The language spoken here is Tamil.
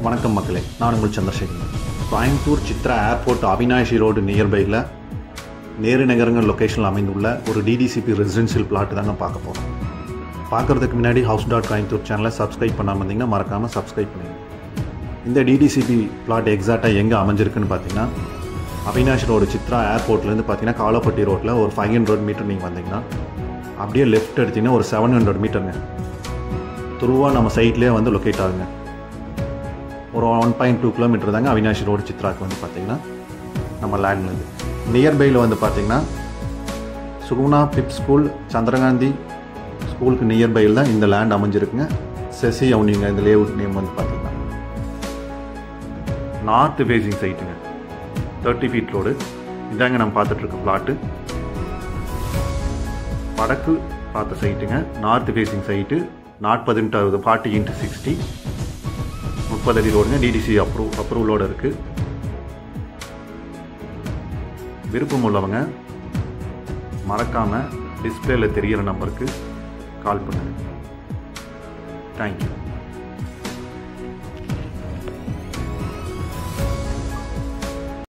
வணக்கம் மக்களே நான் உங்கள் சந்திரசேகரன் கோயம்புத்தூர் சித்ரா ஏர்போர்ட் அவினாஷி ரோடு நியர்பையில் நேரு நகரங்கள் லொக்கேஷனில் அமைந்துள்ள ஒரு டிடிசிபி ரெசிடென்ஷியல் பிளாட் தாங்க பார்க்க போகிறோம் பார்க்குறதுக்கு முன்னாடி ஹவுஸ் டாட் கோயம்புத்தூர் சேனலை சப்ஸ்கிரைப் பண்ணாமல் இருந்தீங்கன்னா மறக்காமல் சப்ஸ்கிரைப் பண்ணுங்க இந்த டிடிசிபி பிளாட் எக்ஸாக்டாக எங்கே அமைஞ்சிருக்குன்னு பார்த்தீங்கன்னா அவினாஷ் ரோடு சித்ரா ஏர்போர்ட்லேருந்து பார்த்தீங்கன்னா காலப்பட்டி ரோட்டில் ஒரு ஃபைவ் ஹண்ட்ரட் மீட்டர் நீங்கள் வந்தீங்கன்னா அப்படியே லெஃப்ட் எடுத்தீங்கன்னா ஒரு செவன் ஹண்ட்ரட் மீட்டருங்க துருவாக நம்ம சைட்லேயே வந்து லொக்கேட் ஆகுங்க ஒரு ஒன் பாயிண்ட் டூ கிலோமீட்டர் தாங்க அவினாஷி ரோடு சித்ராக்கு வந்து பார்த்தீங்கன்னா நம்ம லேண்ட்லேருந்து நியர்பையில் வந்து பார்த்தீங்கன்னா சுகுணா பிப் ஸ்கூல் சந்திரகாந்தி ஸ்கூலுக்கு நியர்பையில் தான் இந்த லேண்ட் அமைஞ்சிருக்குங்க செசி அவனிங்க இந்த லேஅவுட் நேம் வந்து பார்த்தீங்கன்னா நார்த் ஃபேசிங் சைட்டுங்க தேர்ட்டி ஃபீட் ரோடு இதாங்க நம்ம பார்த்துட்ருக்க பிளாட்டு வடக்கு பார்த்த சைட்டுங்க நார்த் ஃபேசிங் சைட்டு நாற்பதுன்ட்டு அறுபது ஃபார்ட்டி இன்ட்டு சிக்ஸ்டி முப்பது அடி ரோடுங்க டிடிசி அப்ரூவ் அப்ரூவலோடு இருக்குது விருப்பம் உள்ளவங்க மறக்காமல் டிஸ்பிளேல தெரிகிற நம்பருக்கு கால் பண்ணுங்கள் தேங்க்யூ